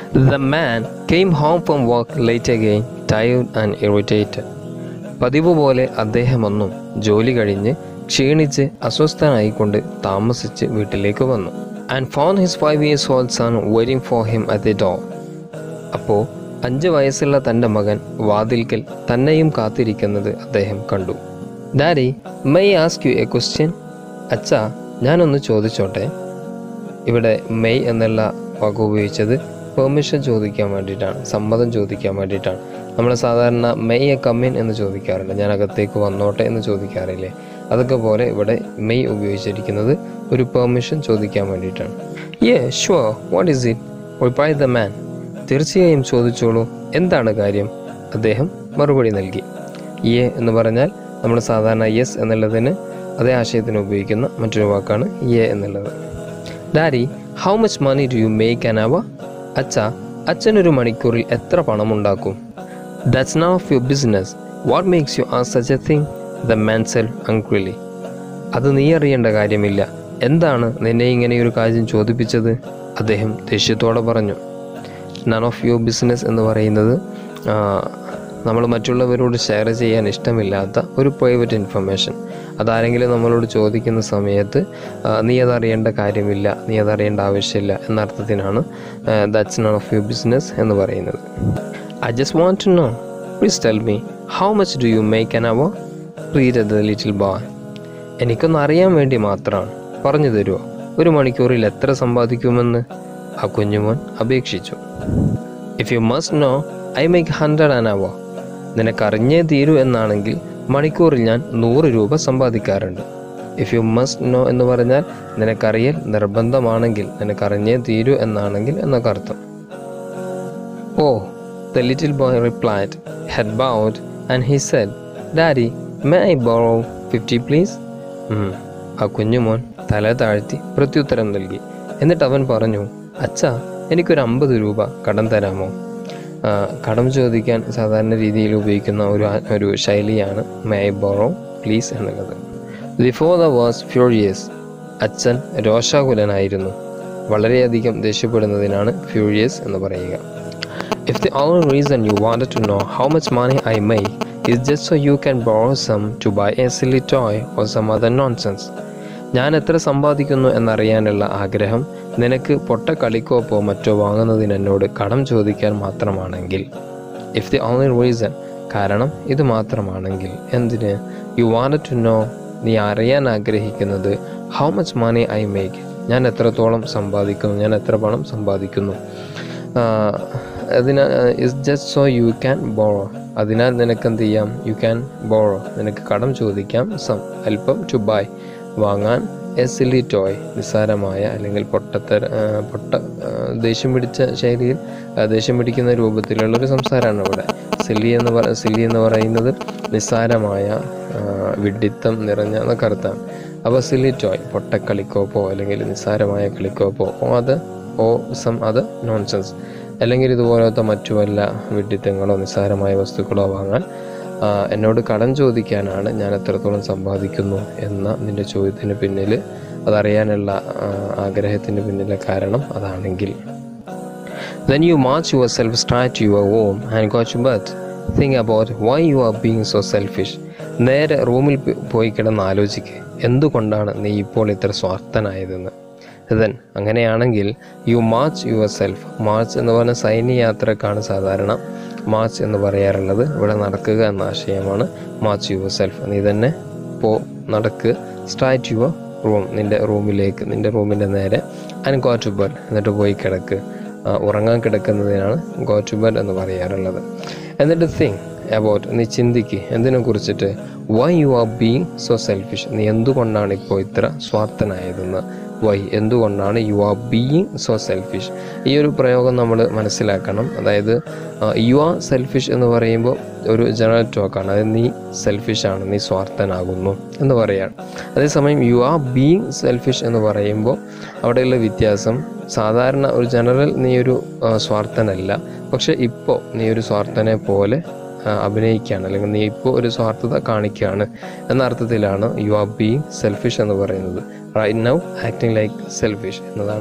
The man came home from work late again, tired and irritated. പതിവ് പോലെ അദ്ദേഹം ഒന്നും ജോലി കഴിഞ്ഞ് ക്ഷീണിച്ച് അസ്വസ്ഥനായിക്കൊണ്ട് താമസിച്ച് വീട്ടിലേക്ക് വന്നു and found his five years old son waiting for him at the door അപ്പോൾ അഞ്ച് വയസ്സുള്ള തൻ്റെ മകൻ വാതിൽക്കൽ തന്നെയും കാത്തിരിക്കുന്നത് അദ്ദേഹം കണ്ടു daddy may I ask you a question അച്ഛാ ഞാനൊന്ന് ചോദിച്ചോട്ടെ ഇവിടെ മെയ് എന്നുള്ള വാക്ക് ഉപയോഗിച്ചത് പെർമിഷൻ ചോദിക്കാൻ വേണ്ടിയിട്ടാണ് സമ്മതം ചോദിക്കാൻ വേണ്ടിയിട്ടാണ് നമ്മൾ സാധാരണ മെയ് എ കമ്മിൻ എന്ന് ചോദിക്കാറുണ്ട് ഞാൻ അകത്തേക്ക് വന്നോട്ടെ എന്ന് ചോദിക്കാറില്ലേ അതൊക്കെ പോലെ ഇവിടെ മെയ് ഉപയോഗിച്ചിരിക്കുന്നത് ഒരു പെർമിഷൻ ചോദിക്കാൻ വേണ്ടിയിട്ടാണ് yeah sure what is it reply the man തീർച്ചയായും ചോദിച്ചോളൂ എന്താണ് കാര്യം അദ്ദേഹം മറുപടി നൽകി യേ എന്ന് പറഞ്ഞാൽ നമ്മൾ സാധാരണ യെസ് എന്നുള്ളതിന് അതേ ആശയത്തിന് ഉപയോഗിക്കുന്ന മറ്റൊരു വാക്കാണ് യേ എന്നുള്ളത് daddy how much money do you make an hour അച്ഛ അച്ഛനൊരു മണിക്കൂറിൽ എത്ര പണം ഉണ്ടാക്കും that's none of your business what makes you are such a thing the man said angrily അത് നീ അറിയേണ്ട കാര്യമില്ല എന്താണ് നിന്നെ ഇങ്ങനെ ഒരു കാര്യം ചോദിപ്പിച്ചത് അദ്ദേഹം ദേഷ്യത്തോടെ പറഞ്ഞു നൺ ഓഫ് യുവർ ബിസിനസ് എന്ന് പറയുന്നത് നമ്മൾ മറ്റുള്ളവരോട് ഷെയർ ചെയ്യാൻ ഇഷ്ടമില്ലാത്ത ഒരു പ്രൈവറ്റ് ഇൻഫർമേഷൻ അതാരെങ്കിലും നമ്മളോട് ചോദിക്കുന്ന സമയത്ത് ആ, നീ അതറിയേണ്ട കാര്യമില്ല നീ അതറിയേണ്ട ആവശ്യമില്ല എന്ന അർത്ഥത്തിനാണ് that's none of your business എന്ന് പറയുന്നത് I just want to know please tell me how much do you make an hour read the little boy എനിക്കൊന്ന് അറിയാൻ വേണ്ടി മാത്രമാണ് പറഞ്ഞു തരുമോ ഒരു മണിക്കൂറിൽ എത്ര സമ്പാദിക്കുമെന്ന് ആ കുഞ്ഞുമോൻ അപേക്ഷിച്ചു if you must know I make hundred an hour നിനക്കറിഞ്ഞേ തീരൂ എന്നാണെങ്കിൽ മണിക്കൂറിൽ ഞാൻ നൂറ് രൂപ സമ്പാദിക്കാറുണ്ട് ഇഫ് യു മസ്റ്റ് നോ എന്ന് പറഞ്ഞാൽ നിനക്കറിയൽ നിർബന്ധമാണെങ്കിൽ നിനക്കറിഞ്ഞേ തീരൂ എന്നാണെങ്കിൽ എന്നൊക്കെ അർത്ഥം oh the little boy replied head bowed and he said daddy may I borrow fifty please ആ കുഞ്ഞുമോൻ തല താഴ്ത്തി പ്രത്യുത്തരം നൽകി എന്നിട്ട് അവൻ പറഞ്ഞു അച്ഛാ എനിക്കൊരു അമ്പത് രൂപ കടം തരാമോ ആ, കടം ചോദിക്കാൻ സാധാരണ രീതിയിൽ ഉപയോഗിക്കുന്ന ഒരു ആ- ഒരു ശൈലിയാണ് മേ ഐ ബോറോ പ്ലീസ് എന്നുള്ളത് ദി ഫോദർ വാസ് ഫ്യൂറിയസ് അച്ഛൻ രോഷാകുലനായിരുന്നു വളരെയധികം ദേഷ്യപ്പെടുന്നതിനാണ് ഫ്യൂറിയസ് എന്ന് പറയുക If the only reason you wanted to know how much money I make is just so you can borrow some to buy a silly toy or some other nonsense, ഞാൻ എത്ര സമ്പാദിക്കുന്നു എന്നറിയാനുള്ള ആഗ്രഹം നിനക്ക് പൊട്ട കളിക്കോപ്പോ മറ്റോ വാങ്ങുന്നതിന് എന്നോട് കടം ചോദിക്കാൻ മാത്രമാണെങ്കിൽ ഇഫ് ദി ഓൺലി റീസൺ കാരണം ഇത് മാത്രമാണെങ്കിൽ എന്തിന് യു വാണ്ട് ടു നോ നീ അറിയാൻ ആഗ്രഹിക്കുന്നത് how much money I make ഞാൻ എത്രത്തോളം സമ്പാദിക്കുന്നു ഞാൻ എത്ര പണം സമ്പാദിക്കുന്നു അതിനാൽ is just so you can borrow അതിനാൽ നിനക്ക് എന്ത് ചെയ്യാം യു ക്യാൻ ബോറോ നിനക്ക് കടം ചോദിക്കാം സം അല്പം ടു ബൈ വാങ്ങാൻ എ സിലി ടോയ് നിസ്സാരമായ അല്ലെങ്കിൽ പൊട്ടത്തര ആ, പൊട്ട ആ, ദേഷ്യം പിടിച്ച ശൈലിയിൽ ആ, ദേഷ്യം പിടിക്കുന്ന രൂപത്തിലുള്ള ഒരു സംസാരമാണ് ഇവിടെ സില്ലി എന്ന് പറ സില്ലി എന്ന് പറയുന്നത് നിസ്സാരമായ ആ, വിഡ്ഢിത്തം നിറഞ്ഞ എന്നൊക്കെ അർത്ഥമാണ് അപ്പോൾ സില്ലി ടോയ് പൊട്ട കളിക്കോപ്പോ അല്ലെങ്കിൽ നിസ്സാരമായ കളിക്കോപ്പോ ഓ അത് ഓ സം അത് നോൺസെൻസ് അല്ലെങ്കിൽ ഇതുപോലത്തെ മറ്റു വല്ല വിഡ്ഢിത്തങ്ങളോ നിസ്സാരമായ വസ്തുക്കളോ വാങ്ങാൻ ആ, എന്നോട് കടം ചോദിക്കാനാണ് ഞാൻ എത്രത്തോളം സമ്പാദിക്കുന്നു എന്ന നിന്റെ ചോദ്യത്തിന് പിന്നിൽ അതറിയാനുള്ള ആ, ആഗ്രഹത്തിന് പിന്നിലെ കാരണം അതാണെങ്കിൽ Then you march yourself straight to your home and go to bed. Think about why you are being so selfish. നേരെ റൂമിൽ പ് പോയി കിടന്ന് ആലോചിക്ക് എന്തുകൊണ്ടാണ് നീ ഇപ്പോൾ ഇത്ര സ്വാർത്ഥനായതെന്ന് ദെൻ അങ്ങനെയാണെങ്കിൽ you march yourself march എന്ന് പറഞ്ഞ സൈന്യ യാത്രക്കാണ് സാധാരണ മാർച്ച് എന്ന് പറയാറുള്ളത് ഇവിടെ നടക്കുക എന്ന ആശയമാണ് മാർച്ച് യുവർ സെൽഫ് നീ തന്നെ പോ നടക്ക് സ്ട്രൈറ്റ് യുവർ റൂം നിൻ്റെ റൂമിലേക്ക് നിൻ്റെ റൂമിൻ്റെ നേരെ ആൻഡ് ഗോ ടു ബെഡ് എന്നിട്ട് പോയി കിടക്ക് ആ, ഉറങ്ങാൻ കിടക്കുന്നതിനാണ് ഗോ ടു ബെഡ് എന്ന് പറയാറുള്ളത് എന്നിട്ട് തിങ്ക് അബൌട്ട് നീ ചിന്തിക്ക് എന്തിനെ കുറിച്ചിട്ട് why you are being so selfish നീ എന്തുകൊണ്ടാണ് ഇപ്പോൾ ഇത്ര സ്വാർത്ഥനായതെന്ന് വൈ എന്തുകൊണ്ടാണ് you are being so selfish ഈ ഒരു പ്രയോഗം നമ്മൾ മനസ്സിലാക്കണം അതായത് യു ആർ സെൽഫിഷ് എന്ന് പറയുമ്പോൾ ഒരു ജനറൽ ടോക്കാണ് അതായത് നീ സെൽഫിഷാണ് നീ സ്വാർത്ഥനാകുന്നു എന്ന് പറയാണ് അതേസമയം യു ആർ ബീയിങ് സെൽഫിഷ് എന്ന് പറയുമ്പോൾ അവിടെയുള്ള വ്യത്യാസം സാധാരണ ഒരു ജനറൽ നീ ഒരു ആ, സ്വാർത്ഥനല്ല പക്ഷെ ഇപ്പോൾ നീ ഒരു സ്വാർത്ഥനെ പോലെ ആ, അഭിനയിക്കുകയാണ് അല്ലെങ്കിൽ നീ ഇപ്പോൾ ഒരു സ്വാർത്ഥത കാണിക്കുകയാണ് എന്ന അർത്ഥത്തിലാണ് യു ആർ ബീങ് സെൽഫിഷ് എന്ന് പറയുന്നത് right now acting like selfish എന്നതാണ്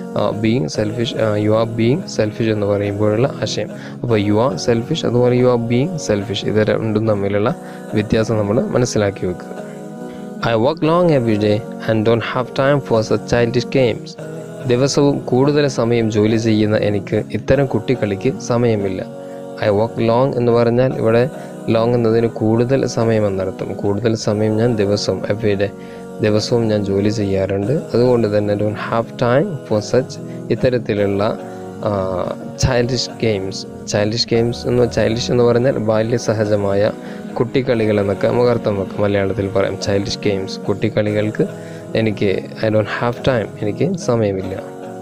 being selfish you are being selfish എന്ന് പറയുമ്പോഴുള്ള ആശയം അപ്പോൾ യു ആർ സെൽഫിഷ് അതുപോലെ യു ആർ ബീങ് സെൽഫിഷ് ഇത് രണ്ടും തമ്മിലുള്ള വ്യത്യാസം നമ്മൾ മനസ്സിലാക്കി വെക്കുക I work long every day and don't have time for such childish games ദിവസവും കൂടുതൽ സമയം ജോലി ചെയ്യുന്ന എനിക്ക് ഇത്തരം കുട്ടിക്കളിക്ക് സമയമില്ല ഐ വർക്ക് ലോങ് എന്ന് പറഞ്ഞാൽ ഇവിടെ ലോങ് എന്നതിന് കൂടുതൽ സമയം എന്നർത്ഥം കൂടുതൽ സമയം ഞാൻ ദിവസവും എവറി ഡേ ദിവസവും ഞാൻ ജോലി ചെയ്യാറുണ്ട് അതുകൊണ്ട് തന്നെ don't have time for such ഇത്തരത്തിലുള്ള ചൈൽഡിഷ് ഗെയിംസ് ചൈൽഡിഷ് ഗെയിംസ് എന്ന് ചൈൽഡിഷ് എന്ന് പറഞ്ഞാൽ ബാല്യസഹജമായ കുട്ടിക്കളികൾ എന്നൊക്കെ നമുക്ക് അർത്ഥം വെക്കാം മലയാളത്തിൽ പറയാം ചൈൽഡിഷ് ഗെയിംസ് കുട്ടിക്കളികൾക്ക് എനിക്ക് ഐ ഡോണ്ട് ഹാവ് ടൈം എനിക്ക് സമയമില്ല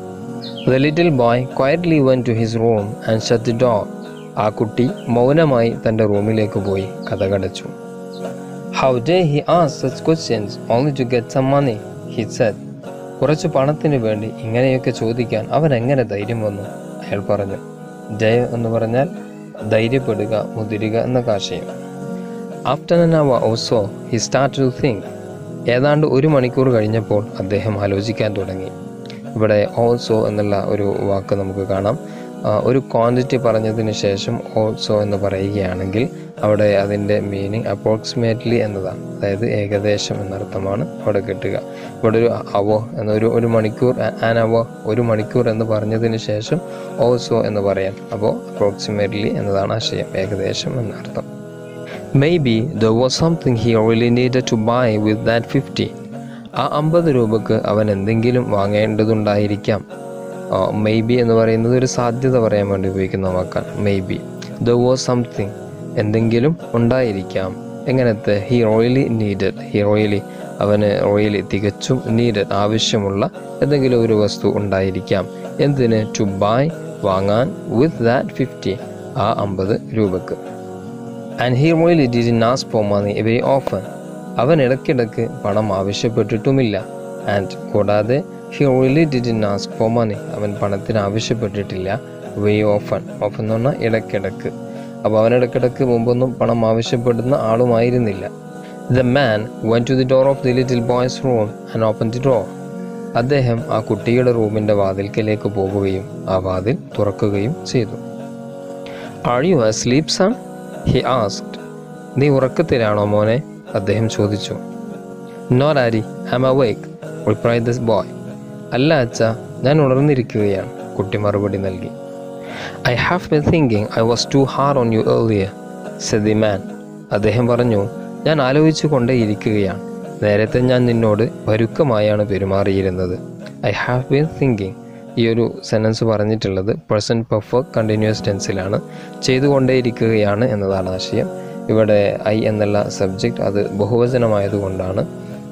the little boy quietly went to his room and shut the door ആ കുട്ടി മൗനമായി തൻ്റെ റൂമിലേക്ക് പോയി കഥകടച്ചു how dare he ask such questions only to get some money he said കുറച്ച് പണത്തിന് വേണ്ടി ഇങ്ങനെയൊക്കെ ചോദിക്കാൻ അവൻ എങ്ങനെ ധൈര്യം വന്നു അയാൾ പറഞ്ഞു ഡേ എന്ന് പറഞ്ഞാൽ ധൈര്യപ്പെടുക മുതിരുക എന്ന ആശയം after an hour also he start to think ഏതാണ്ട് ഒരു മണിക്കൂർ കഴിഞ്ഞപ്പോൾ അദ്ദേഹം ആലോചിക്കാൻ തുടങ്ങി ഇവിടെ ഓൾസോ എന്നുള്ള ഒരു വാക്ക് നമുക്ക് കാണാം ആ, ഒരു ക്വാണ്ടിറ്റി പറഞ്ഞതിന് ശേഷം ഓൾസോ എന്ന് പറയുകയാണെങ്കിൽ അവിടെ അതിൻ്റെ മീനിങ് അപ്രോക്സിമേറ്റ്ലി എന്നതാണ് അതായത് ഏകദേശം എന്നർത്ഥമാണ് അവിടെ കിട്ടുക ഇവിടെ ഒരു അവോ എന്ന ഒരു ഒരു മണിക്കൂർ ആൻ അവോ ഒരു മണിക്കൂർ എന്ന് പറഞ്ഞതിന് ശേഷം ഓൾസോ എന്ന് പറയാം അപ്പോൾ അപ്രോക്സിമേറ്റ്ലി എന്നതാണ് ആശയം ഏകദേശം എന്നർത്ഥം Maybe there was something he really needed to buy with that 50. ആ അമ്പത് രൂപക്ക് അവൻ എന്തെങ്കിലും വാങ്ങേണ്ടതുണ്ടായിരിക്കാം മേ ബി എന്ന് പറയുന്നത് ഒരു സാധ്യത പറയാൻ വേണ്ടി ഉപയോഗിക്കുന്ന വാക്കാണ് maybe the was something എന്തെങ്കിലും ഉണ്ടായിരിക്കാം എങ്ങനത്തെ he really needed he really അവന് റോയലി തികച്ചും നീഡഡ് ആവശ്യമുള്ള എന്തെങ്കിലും ഒരു വസ്തു ഉണ്ടായിരിക്കാം എന്തിന് ടു ബൈ വാങ്ങാൻ വിത്ത് ദാറ്റ് ഫിഫ്റ്റി ആ അമ്പത് രൂപക്ക് and he really didn't ask for money very often അവൻ ഇടയ്ക്കിടയ്ക്ക് പണം ആവശ്യപ്പെട്ടിട്ടുമില്ല ആൻഡ് കൂടാതെ he really didn't ask for money അവൻ പണത്തിന് ആവശ്യപ്പെട്ടിട്ടില്ല വെരി ഓഫൻ ഓഫൻ എന്ന് പറഞ്ഞാൽ ഇടയ്ക്കിടയ്ക്ക് അപ്പോൾ അവൻ ഇടയ്ക്കിടയ്ക്ക് മുമ്പൊന്നും പണം ആവശ്യപ്പെടുന്ന ആളുമായിരുന്നില്ല the man went to the door of the little boy's room and open the door അദ്ദേഹം ആ കുട്ടിയുടെ റൂമിൻ്റെ വാതിൽക്കലേക്ക് പോകുകയും ആ വാതിൽ തുറക്കുകയും ചെയ്തു are you sleep son he asked നീ ഉറക്കത്തിലാണോ മോനെ അദ്ദേഹം ചോദിച്ചു no daddy am awake reply this boy അല്ല അച്ഛ ഞാൻ ഉണർന്നിരിക്കുകയാണ് കുട്ടി മറുപടി നൽകി I have been thinking I was too hard on you earlier said the man അദ്ദേഹം പറഞ്ഞു ഞാൻ ആലോചിച്ചു കൊണ്ടേയിരിക്കുകയാണ് നേരത്തെ ഞാൻ നിന്നോട് പരുക്കമായാണ് പെരുമാറിയിരുന്നത് ഐ ഹാവ് ബീൻ തിങ്കിങ് ഈ ഒരു സെൻറ്റൻസ് പറഞ്ഞിട്ടുള്ളത് പ്രസൻറ്റ് പെർഫെക്റ്റ് കണ്ടിന്യൂസ് ടെൻസിലാണ് ചെയ്തുകൊണ്ടേയിരിക്കുകയാണ് എന്നതാണ് ആശയം ഇവിടെ ഐ എന്നുള്ള സബ്ജക്റ്റ് അത് ബഹുവചനമായതുകൊണ്ടാണ്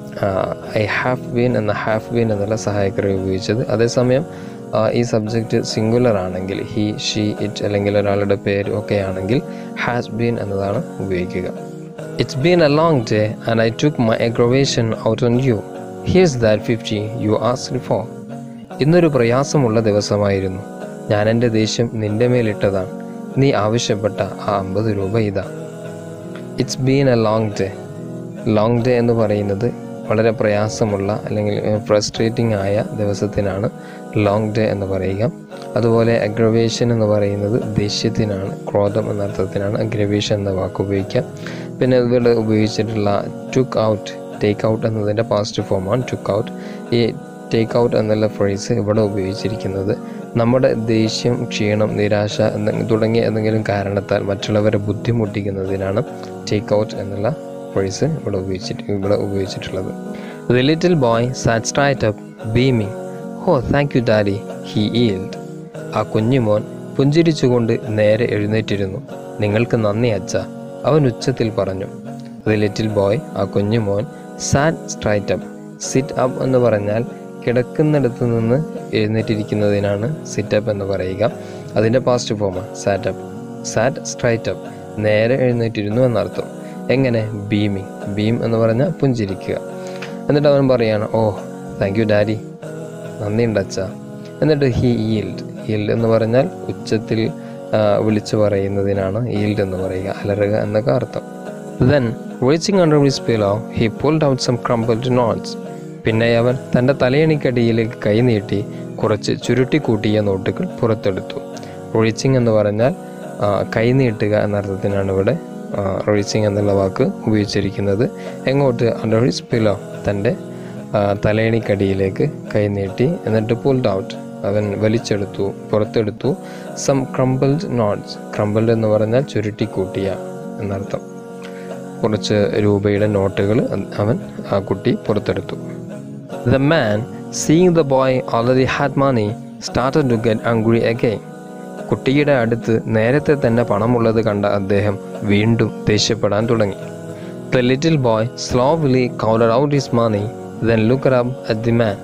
ഐ ഹാവ് ബീൻ എന്ന ഹാവ് ബീൻ എന്നുള്ള സഹായകരെ ഉപയോഗിച്ചത് അതേസമയം ആ, ഈ സബ്ജക്റ്റ് സിംഗുലർ ആണെങ്കിൽ ഹി ഷീ ഇറ്റ് അല്ലെങ്കിൽ ഒരാളുടെ പേര് ഒക്കെ ആണെങ്കിൽ ഹാസ് ബീൻ എന്നതാണ് ഉപയോഗിക്കുക it's been a long day and I took my aggravation out on you here's that fifty you asked for ഇന്നൊരു പ്രയാസമുള്ള ദിവസമായിരുന്നു ഞാൻ എൻ്റെ ദേഷ്യം നിന്റെ മേലിട്ടതാണ് നീ ആവശ്യപ്പെട്ട ആ അമ്പത് രൂപ ഇതാ it's been a long day long day എന്ന് പറയുന്നത് വളരെ പ്രയാസമുള്ള അല്ലെങ്കിൽ ഫ്രസ്ട്രേറ്റിംഗ് ആയ ദിവസത്തിനാണ് ലോങ് ഡേ എന്ന് പറയുക അതുപോലെ അഗ്രവേഷൻ എന്ന് പറയുന്നത് ദേഷ്യത്തിനാണ് ക്രോധം എന്ന അർത്ഥത്തിനാണ് അഗ്രവേഷൻ എന്ന വാക്ക് ഉപയോഗിക്കുക പിന്നെ ഇവിടെ ഉപയോഗിച്ചിട്ടുള്ള ടുക്ക് ഔട്ട് ടേക്ക് ഔട്ട് എന്നതിൻ്റെ പാസ്റ്റ് ഫോമാണ് ടുക്ക് ഔട്ട് ഈ ടേക്ക് ഔട്ട് എന്നുള്ള ഫ്രേസ് ഇവിടെ ഉപയോഗിച്ചിരിക്കുന്നത് നമ്മുടെ ദേഷ്യം ക്ഷീണം നിരാശ എന്ന തുടങ്ങിയ എന്തെങ്കിലും കാരണത്താൽ മറ്റുള്ളവരെ ബുദ്ധിമുട്ടിക്കുന്നതിനാണ് ടേക്ക് ഔട്ട് എന്നുള്ള ഫ്രേസ് ഇവിടെ ഉപയോഗിച്ചിട്ട് ഇവിടെ ഉപയോഗിച്ചിട്ടുള്ളത് the little boy sat straight up beaming oh thank you daddy he yelled ആ കുഞ്ഞുമോൻ പുഞ്ചിരിച്ചുകൊണ്ട് നേരെ എഴുന്നേറ്റിരുന്നു നിങ്ങൾക്ക് നന്ദി അച്ഛ അവൻ ഉച്ചത്തിൽ പറഞ്ഞു ദ ലിറ്റിൽ ബോയ് ആ കുഞ്ഞുമോൻ sat straight up sit up എന്ന് പറഞ്ഞാൽ കിടക്കുന്നിടത്ത് നിന്ന് എഴുന്നേറ്റിരിക്കുന്നതിനാണ് സിറ്റ് അപ്പ് എന്ന് പറയുക അതിൻ്റെ പാസ്റ്റ് ഫോമാണ് sat up sat straight up നേരെ എഴുന്നേറ്റിരുന്നു എന്നർത്ഥം എങ്ങനെ ബീമിങ് ബീം എന്ന് പറഞ്ഞാൽ പുഞ്ചിരിക്കുക എന്നിട്ട് അവൻ പറയാണ് ഓ താങ്ക് യു ഡാഡി നന്ദിയുണ്ട് അച്ഛ എന്നിട്ട് ഹി ഈൽഡ് ഈൽഡ് എന്ന് പറഞ്ഞാൽ ഉച്ചത്തിൽ ആ, വിളിച്ചു പറയുന്നതിനാണ് ഈൽഡ് എന്ന് പറയുക അലറുക എന്നൊക്കെ അർത്ഥം then reaching under his pillow he pulled out some crumbled notes പിന്നെ അവൻ തൻ്റെ തലയണിക്കടിയിലേക്ക് കൈ നീട്ടി കുറച്ച് ചുരുട്ടിക്കൂട്ടിയ നോട്ടുകൾ പുറത്തെടുത്തു റീച്ചിങ് എന്ന് പറഞ്ഞാൽ ആ, കൈനീട്ടുക എന്നർത്ഥത്തിനാണ് ഇവിടെ റീച്ചിങ് എന്നുള്ള വാക്ക് ഉപയോഗിച്ചിരിക്കുന്നത് എങ്ങോട്ട് അണ്ടർ ഹിസ് പിലോ തൻ്റെ ആ, തലയണിക്കടിയിലേക്ക് കൈനീട്ടി എന്നിട്ട് പുൾഡ് ഔട്ട് അവൻ വലിച്ചെടുത്തു പുറത്തെടുത്തു സം ക്രംബിൾഡ് നോട്ട്സ് ക്രംബിൾഡ് എന്ന് പറഞ്ഞാൽ ചുരുട്ടിക്കൂട്ടിയ എന്നർത്ഥം കുറച്ച് രൂപയുടെ നോട്ടുകൾ അവൻ ആ കുട്ടി പുറത്തെടുത്തു the man seeing the boy already had money started to get angry again കുട്ടിയുടെ അടുത്ത് നേരത്തെ തന്നെ പണമുള്ളത് കണ്ട അദ്ദേഹം വീണ്ടും ദേഷ്യപ്പെടാൻ തുടങ്ങി the little boy slowly counted out his money then look up at the man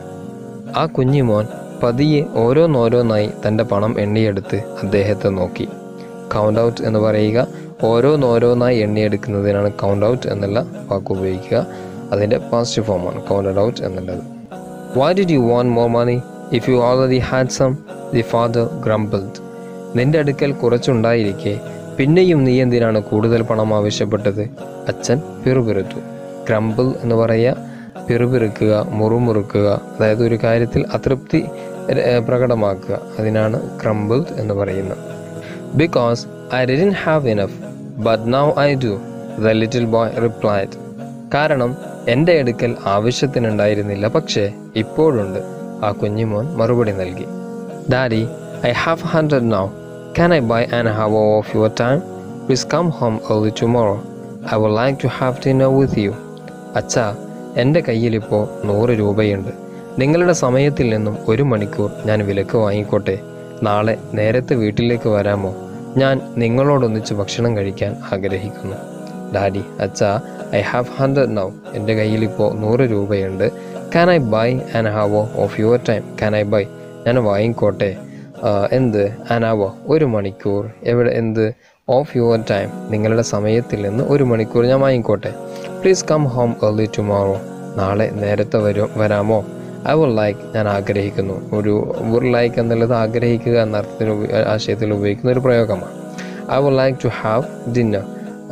ആ കുഞ്ഞിമോൻ പതിയെ ഓരോന്നോരോന്നായി തൻ്റെ പണം എണ്ണിയെടുത്ത് അദ്ദേഹത്തെ നോക്കി കൗണ്ട് ഔട്ട് എന്ന് പറയുക ഓരോന്നോരോന്നായി എണ്ണിയെടുക്കുന്നതിനാണ് കൗണ്ട് ഔട്ട് എന്നുള്ള വാക്ക് ഉപയോഗിക്കുക അതിൻ്റെ പോസിറ്റീവ് ഫോമാണ് കൗണ്ടഡ് ഔട്ട് എന്നുള്ളത് why did you want more money if you already had some the father grumbled നിന്റെ അടുക്കൽ കുറച്ചുണ്ടായിരിക്കെ പിന്നെയും നീ എന്തിനാണ് കൂടുതൽ പണം ആവശ്യപ്പെട്ടത് അച്ഛൻ പിറുപിറുത്തു ഗ്രംബിൾ എന്ന് പറയുക പിറുപിറുക്കുക മുറുമുറുക്കുക അതായത് ഒരു കാര്യത്തിൽ അതൃപ്തി ഏർ, പ്രകടമാക്കുക അതിനാണ് ക്രംബിൾഡ് എന്ന് പറയുന്നത് because I didn't have enough but now I do the little boy replied കാരണം എൻ്റെ അടുക്കൽ ആവശ്യത്തിനുണ്ടായിരുന്നില്ല പക്ഷേ ഇപ്പോഴുണ്ട് ആ കുഞ്ഞിമോൻ മറുപടി നൽകി daddy I have hundred now can I buy an hour of your time please come home early tomorrow I would like to have dinner with you അച്ഛാ എൻ്റെ കയ്യിലിപ്പോൾ നൂറ് രൂപയുണ്ട് നിങ്ങളുടെ സമയത്തിൽ നിന്നും ഒരു മണിക്കൂർ ഞാൻ വിലക്ക് വാങ്ങിക്കോട്ടെ നാളെ നേരത്തെ വീട്ടിലേക്ക് വരാമോ ഞാൻ നിങ്ങളോടൊന്നിച്ച് ഭക്ഷണം കഴിക്കാൻ ആഗ്രഹിക്കുന്നു ഡാഡി അച്ഛാ ഐ ഹാവ് ഹൺഡ്രഡ് നൗ എൻ്റെ കയ്യിലിപ്പോൾ നൂറ് രൂപയുണ്ട് can I buy an hour of your time can I buy ഞാൻ വാങ്ങിക്കോട്ടെ ആ, എന്ത് അനാവോ ഒരു മണിക്കൂർ എവിടെ എന്ത് ഓഫ് യുവർ ടൈം നിങ്ങളുടെ സമയത്തിൽ നിന്ന് ഒരു മണിക്കൂർ ഞാൻ വാങ്ങിക്കോട്ടെ please come home early tomorrow നാളെ നേരത്തെ വരും വരാമോ ഐ വുഡ് ലൈക്ക് ഞാൻ ആഗ്രഹിക്കുന്നു ഒരു വുഡ് ലൈക്ക് എന്നുള്ളത് ആഗ്രഹിക്കുക എന്ന അർത്ഥത്തിൽ ഉപ- ആശയത്തിൽ ഉപയോഗിക്കുന്ന ഒരു പ്രയോഗമാണ് I would like to have dinner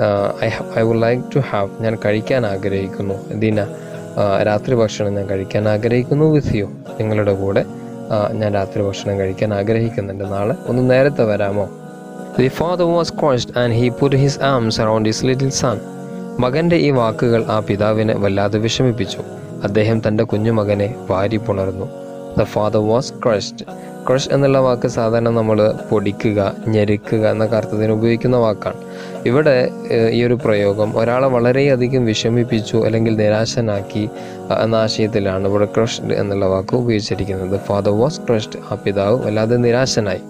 I I would like to have ഞാൻ കഴിക്കാൻ ആഗ്രഹിക്കുന്നു ദിന രാത്രി ഭക്ഷണം ഞാൻ കഴിക്കാൻ ആഗ്രഹിക്കുന്നു വിത്ത് യു നിങ്ങളുടെ കൂടെ ആ, ഞാൻ രാത്രി ഭക്ഷണം കഴിക്കാൻ ആഗ്രഹിക്കുന്നുണ്ട് നാളെ ഒന്ന് നേരത്തെ വരാമോ the father was crushed and he put his arms around his little son മകന്റെ ഈ വാക്കുകൾ ആ പിതാവിനെ വല്ലാതെ വിഷമിപ്പിച്ചു അദ്ദേഹം തൻ്റെ കുഞ്ഞുമകനെ വാരി പുണർന്നു the father was crushed crush എന്നുള്ള വാക്ക് സാധാരണ നമ്മൾ പൊടിക്കുക ഞെരുക്കുക എന്നൊക്കെ അർത്ഥത്തിന് ഉപയോഗിക്കുന്ന വാക്കാണ് ഇവിടെ ഏഹ്, ഈ ഒരു പ്രയോഗം ഒരാളെ വളരെയധികം വിഷമിപ്പിച്ചു അല്ലെങ്കിൽ നിരാശനാക്കി അഹ് എന്ന ആശയത്തിലാണ് ഇവിടെ ക്രഷ്ഡ് എന്നുള്ള വാക്ക് ഉപയോഗിച്ചിരിക്കുന്നത് ഫാദർ വാസ് ക്രഷ്ഡ് ആ പിതാവ് വല്ലാതെ നിരാശനായി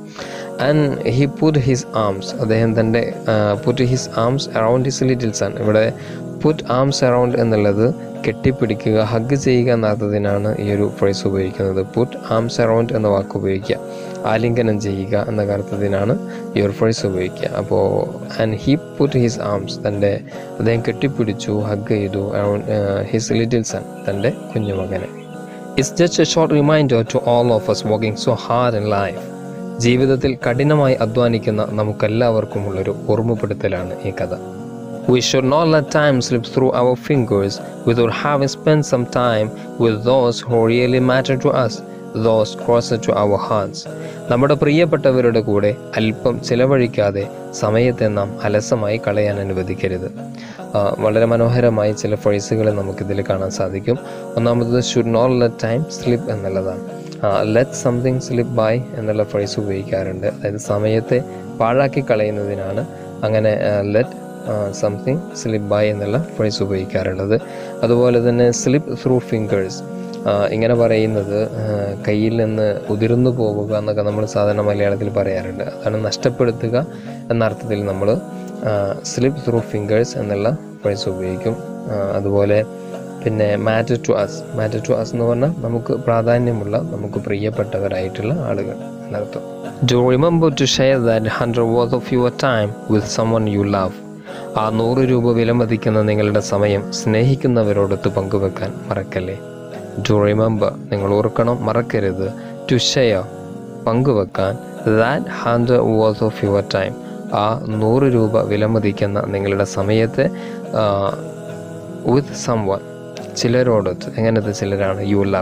and he put his arms അദ്ദേഹം തൻ്റെ put his arms around his little son ഇവിടെ പുറ്റ് ആംസ് അറൗണ്ട് എന്നുള്ളത് കെട്ടിപ്പിടിക്കുക ഹഗ് ചെയ്യുക എന്ന അർത്ഥത്തിനാണ് ഈ ഒരു ഫ്രേസ് ഉപയോഗിക്കുന്നത് പുറ്റ് ആംസ് അറൗണ്ട് എന്ന വാക്ക് ഉപയോഗിക്കുക ആലിംഗനം ചെയ്യുക എന്ന അർത്ഥത്തിനാണ് ഈ ഒരു ഫ്രേസ് ഉപയോഗിക്കുക അപ്പോൾ and he put his arms തൻ്റെ അദ്ദേഹം കെട്ടിപ്പിടിച്ചു ഹഗ് ചെയ്തു അറൗണ്ട് ഹിസ് ലിറ്റിൽ സൺ തൻ്റെ കുഞ്ഞുമകനെ it's just a short reminder to all of us working so hard in life ജീവിതത്തിൽ കഠിനമായി അധ്വാനിക്കുന്ന നമുക്കെല്ലാവർക്കുമുള്ളൊരു ഓർമ്മപ്പെടുത്തലാണ് ഈ കഥ We should not let time slip through our fingers without having spent some time with those who really matter to us, those closer to our hearts. നമ്മുടെ പ്രിയപ്പെട്ടവരുടെ കൂടെ അല്പം ചിലവഴിക്കാതെ സമയത്തെ നാം അലസമായി കളയാൻ അനുവദിക്കരുത് ആ, വളരെ മനോഹരമായി ചില ഫ്രേസുകൾ നമുക്കിതിൽ കാണാൻ സാധിക്കും ഒന്നാമത് should not let time slip എന്നുള്ളതാണ് ലെറ്റ് സംതിങ് സ്ലിപ്പ് ബൈ എന്നുള്ള ഫ്രേസ് ഉപയോഗിക്കാറുണ്ട് അതായത് സമയത്തെ പാഴാക്കി കളയുന്നതിനാണ് അങ്ങനെ ലെറ്റ് സംതിങ് സ്ലിപ്പ് ബൈ എന്നുള്ള ഫ്രേസ് ഉപയോഗിക്കാറുള്ളത് അതുപോലെ തന്നെ സ്ലിപ്പ് ത്രൂ ഫിംഗേഴ്സ് ഇങ്ങനെ പറയുന്നത് ആ, കയ്യിൽ നിന്ന് ഉതിർന്നു പോവുക എന്നൊക്കെ നമ്മൾ സാധാരണ മലയാളത്തിൽ പറയാറുണ്ട് അതാണ് നഷ്ടപ്പെടുത്തുക എന്ന അർത്ഥത്തിൽ നമ്മൾ സ്ലിപ്പ് ത്രൂ ഫിംഗേഴ്സ് എന്നുള്ള ഫ്രേസ് ഉപയോഗിക്കും ആ, അതുപോലെ പിന്നെ matter to us matter to us എന്ന് പറഞ്ഞാൽ നമുക്ക് പ്രാധാന്യമുള്ള നമുക്ക് പ്രിയപ്പെട്ടവരായിട്ടുള്ള ആളുകൾ എന്നർത്ഥം do remember to share that hundred worth of your time with someone you love ആ നൂറ് രൂപ വിലമതിക്കുന്ന നിങ്ങളുടെ സമയം സ്നേഹിക്കുന്നവരോടൊത്ത് പങ്കുവെക്കാൻ മറക്കല്ലേ ടു റിമെമ്പർ നിങ്ങൾ ഓർക്കണം മറക്കരുത് ടു ഷെയർ പങ്കുവെക്കാൻ that hundred worth of your time ആ നൂറ് രൂപ വിലമതിക്കുന്ന നിങ്ങളുടെ സമയത്തെ വിത്ത് സം വൺ ചിലരോടൊത്ത് എങ്ങനത്തെ ചിലരാണ് യു ലവ്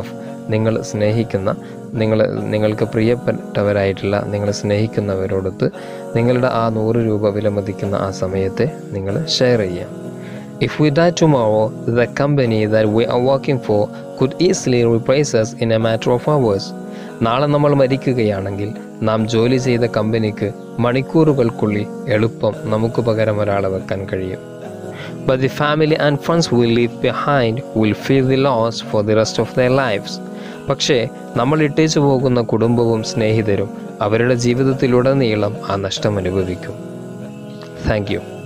നിങ്ങൾ സ്നേഹിക്കുന്ന നിങ്ങൾ നിങ്ങൾക്ക് പ്രിയപ്പെട്ടവരായിട്ടുള്ള നിങ്ങൾ സ്നേഹിക്കുന്നവരോടൊത്ത് നിങ്ങളുടെ ആ നൂറ് രൂപ വിലമതിക്കുന്ന ആ സമയത്തെ നിങ്ങൾ ഷെയർ ചെയ്യാം If we die tomorrow, the company that we are working for could easily replace us in a matter of hours. നാളെ നമ്മൾ മരിക്കുകയാണെങ്കിൽ നാം ജോലി ചെയ്ത കമ്പനിക്ക് മണിക്കൂറുകൾക്കുള്ളിൽ എളുപ്പം നമുക്ക് പകരം ഒരാളെ വെക്കാൻ കഴിയും But the family and friends we leave behind will feel the loss for the rest of their lives. പക്ഷേ നമ്മൾ ഇട്ടേച്ചു പോകുന്ന കുടുംബവും സ്നേഹിതരും അവരുടെ ജീവിതത്തിലുടനീളം ആ നഷ്ടം അനുഭവിക്കും താങ്ക് യു